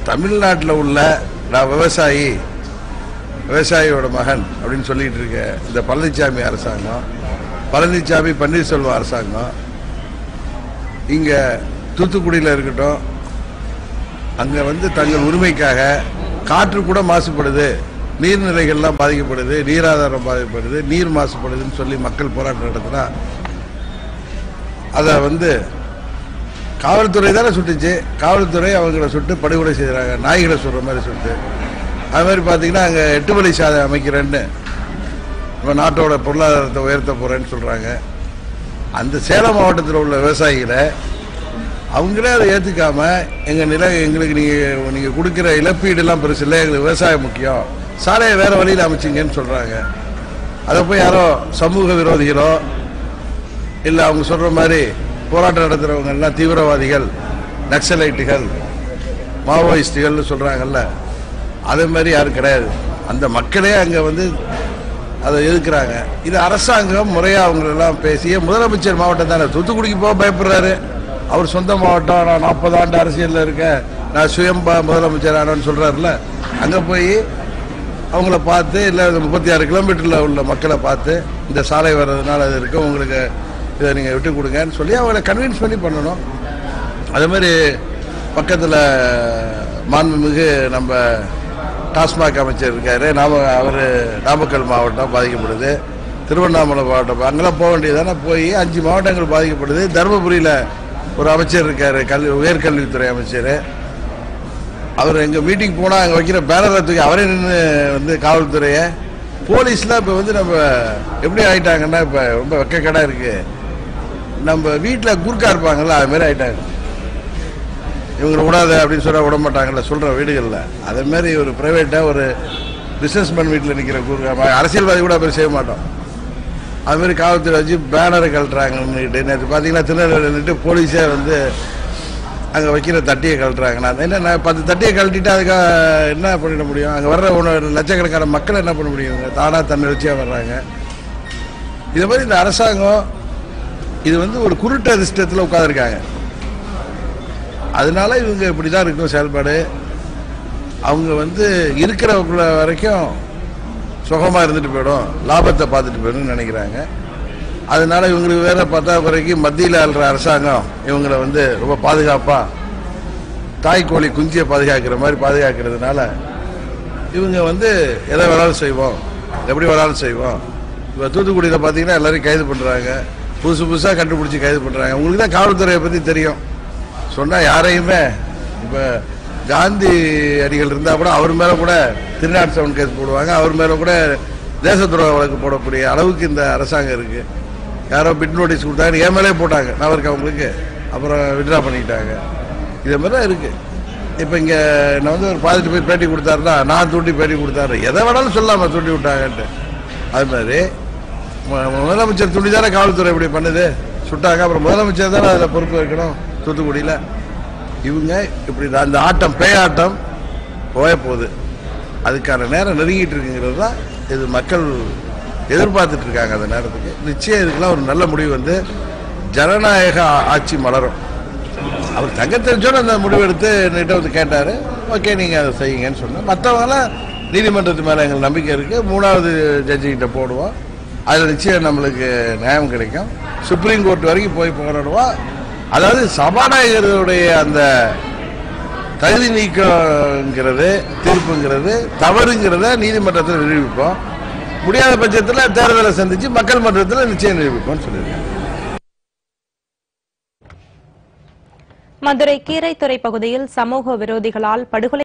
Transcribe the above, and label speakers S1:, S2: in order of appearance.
S1: தமிழ்நாட்டில் உள்ள நான் விவசாயி விவசாயியோட மகன் அப்படின்னு சொல்லிட்டு இருக்க இந்த பழனிசாமி அரசாங்கம் பழனிசாமி பன்னீர்செல்வம் அரசாங்கம் இங்க தூத்துக்குடியில் இருக்கட்டும் அங்க வந்து தங்கள் உரிமைக்காக காற்று கூட மாசுபடுது நீர்நிலைகள்லாம் பாதிக்கப்படுது நீராதாரம் பாதிக்கப்படுது நீர் மாசுபடுதுன்னு சொல்லி மக்கள் போராட்டம் நடத்தினா அதை வந்து காவல்துறை தானே சுட்டுச்சு காவல்துறை அவங்கள சுட்டு படுகொலை செய்கிறாங்க நாய்களை சுடுற மாதிரி சுட்டு அது மாதிரி பார்த்தீங்கன்னா அங்கே எட்டு வழி சாலை அமைக்கிறேன்னு நம்ம நாட்டோட பொருளாதாரத்தை உயர்த்த போகிறேன்னு சொல்கிறாங்க அந்த சேலம் மாவட்டத்தில் உள்ள விவசாயிகளை அவங்களே அதை ஏற்றுக்காம எங்கள் நில எங்களுக்கு நீங்கள் நீங்கள் கொடுக்குற இழப்பீடுலாம் பெருசு இல்லை எங்களுக்கு விவசாயம் முக்கியம் சாலையை வேறு வழியில் அமைச்சிங்கன்னு சொல்கிறாங்க அதை போய் யாரோ சமூக விரோதிகளோ இல்லை அவங்க சொல்கிற மாதிரி போராட்டம் நடத்துகிறவங்க எல்லாம் தீவிரவாதிகள் நக்சலைட்டுகள் மாவோயிஸ்டுகள்னு சொல்கிறாங்கல்ல அதே மாதிரி யாரும் கிடையாது அந்த மக்களே அங்கே வந்து அதை எதிர்க்கிறாங்க இது அரசாங்கம் முறையாக அவங்களெல்லாம் பேசிய முதலமைச்சர் மாவட்டம் தானே தூத்துக்குடிக்கு போக பயப்படுறாரு அவர் சொந்த மாவட்டம் நான் நாற்பது ஆண்டு அரசியலில் இருக்கேன் நான் சுயம்பா முதலமைச்சர் ஆனோன்னு சொல்கிறாருல அங்கே போய் அவங்கள பார்த்து இல்லை முப்பத்தி ஆறு கிலோமீட்டரில் உள்ள மக்களை பார்த்து இந்த சாலை வர்றதுனால அது இருக்கு உங்களுக்கு இதை நீங்கள் விட்டு கொடுங்கன்னு சொல்லி அவங்கள கன்வின்ஸ் பண்ணி பண்ணணும் அதே மாதிரி பக்கத்தில் மாண்புமிகு நம்ம டாஸ்மாக் அமைச்சர் இருக்காரு நாம அவர் நாமக்கல் மாவட்டம் பாதிக்கப்படுது திருவண்ணாமலை மாவட்டம் அங்கெல்லாம் போக வேண்டியதானே போய் அஞ்சு மாவட்டங்கள் பாதிக்கப்படுது தருமபுரியில் ஒரு அமைச்சர் இருக்காரு கல்வி உயர்கல்வித்துறை அமைச்சர் அவர் எங்க மீட்டிங் போனா அங்க வைக்கிற பேனரை தூக்கி அவரே நின்று வந்து காவல்துறையை போலீஸ்லாம் இப்ப வந்து நம்ம எப்படி ஆயிட்டாங்கன்னா இப்ப ரொம்ப வெக்கக்கடா இருக்கு நம்ம வீட்டில் குறுக்கா இருப்பாங்கல்ல அது மாதிரி ஆயிட்டாங்க இவங்களை விடாத அப்படின்னு சொன்னா விட மாட்டாங்கல்ல சொல்ற வீடுகள்ல அதே மாதிரி ஒரு பிரைவேட்டா ஒரு பிசினஸ் மேன் வீட்டில் நிக்கிற குறுக்கா அரசியல்வாதி கூட அப்படி செய்ய மாட்டோம் அது மாதிரி காவல்துறை வச்சு பேனரை கழட்டுறாங்கன்னுட்டு நேற்று பார்த்தீங்கன்னா திருநெல்வேலியில் நின்றுட்டு போலீஸே வந்து அங்கே வைக்கிற தட்டியை கழட்டுறாங்க நான் என்ன நான் பத்து தட்டியை கழட்டிட்டு அதுக்காக என்ன பண்ணிட முடியும் அங்கே வர்ற ஒன்று லட்சக்கணக்கான மக்கள் என்ன பண்ண முடியும் தானாக தன்னெழுச்சியாக வர்றாங்க இது மாதிரி இந்த அரசாங்கம் இது வந்து ஒரு குருட்டு அதிர்ஷ்டத்தில் உட்காந்துருக்காங்க அதனால இவங்க இப்படி தான் இருக்கும் செயல்பாடு அவங்க வந்து இருக்கிறவங்கள வரைக்கும் சுகமாக இருந்துட்டு போயிடும் லாபத்தை பார்த்துட்டு போயிடும்னு நினைக்கிறாங்க அதனால இவங்களுக்கு வேற பத்தாக்குறைக்கு மத்தியில் ஆள்ற அரசாங்கம் இவங்களை வந்து ரொம்ப பாதுகாப்பாக தாய்க்கோழி குஞ்சியை பாதுகாக்கிற மாதிரி பாதுகாக்கிறதுனால இவங்க வந்து எதை வேணாலும் செய்வோம் எப்படி வேணாலும் செய்வோம் இப்போ தூத்துக்குடியில் பார்த்தீங்கன்னா எல்லாரையும் கைது பண்ணுறாங்க புதுசு புதுசாக கண்டுபிடிச்சி கைது பண்ணுறாங்க உங்களுக்கு தான் காவல்துறையை பற்றி தெரியும் சொன்னால் யாரையுமே இப்போ காந்தி அடிகள் இருந்தால் கூட அவர் மேலே கூட திருநாட்டு செவன் கேஸ் போடுவாங்க அவர் மேலே கூட தேச துரோக வழக்கு போடக்கூடிய அளவுக்கு இந்த அரசாங்கம் இருக்குது யாரோ பிட் நோட்டீஸ் கொடுத்தாங்க என் மேலே போட்டாங்க நான் இருக்கு அவங்களுக்கு அப்புறம் விட்ரா பண்ணிக்கிட்டாங்க இதே மாதிரி தான் இருக்குது இப்போ இங்கே நான் வந்து ஒரு பாதிட்டு போய் பேட்டி கொடுத்தாருன்னா நான் தூண்டி பேட்டி கொடுத்தாரு எதை வேணாலும் சொல்லாம தூண்டி விட்டாங்கன்ட்டு அது மாதிரி மு- முதலமைச்சர் துண்டி தானே காவல்துறை இப்படி பண்ணுது சுட்டாங்க அப்புறம் முதலமைச்சர் தானே அதில் பொறுப்பு இருக்கணும் தூத்துக்குடியில் இவங்க இப்படி தான் அந்த ஆட்டம் பேயாட்டம் போய போகுது அதுக்கான நேரம் நெருங்கிட்டு இருக்குங்கிறது தான் இது மக்கள் எதிர்பார்த்துட்டு இருக்காங்க அந்த நேரத்துக்கு நிச்சயம் இதுக்கெல்லாம் ஒரு நல்ல முடிவு வந்து ஜனநாயக ஆ- ஆட்சி மலரும் அவர் தங்க தெரிஞ்சோன்னு அந்த முடிவு எடுத்து என்கிட்ட வந்து கேட்டார் ஓகே நீங்கள் அதை செய்யுங்கன்னு சொன்னேன் மற்றவங்களாம் நீதிமன்றத்து மேலே எங்களுக்கு நம்பிக்கை இருக்குது மூணாவது ஜட்ஜிகிட்ட போடுவோம் அதில் நிச்சயம் நம்மளுக்கு நியாயம் கிடைக்கும் சுப்ரீம் கோர்ட் வரைக்கும் போய் போராடுவோம் அதாவது சபாநாயகருடைய அந்த தகுதி நீக்கங்கிறது தீர்ப்புங்கிறது தவறுங்கிறத நீதிமன்றத்தில் நிரூபிப்போம் முடியாத பட்சத்தில் தேர்தலை சந்திச்சு மக்கள் மன்றத்தில் நிச்சயம் நிரூபிப்போம்னு சொல்லியிருக்காங்க
S2: மதுரை கீரைத்துறை பகுதியில் சமூக விரோதிகளால் படுகொலை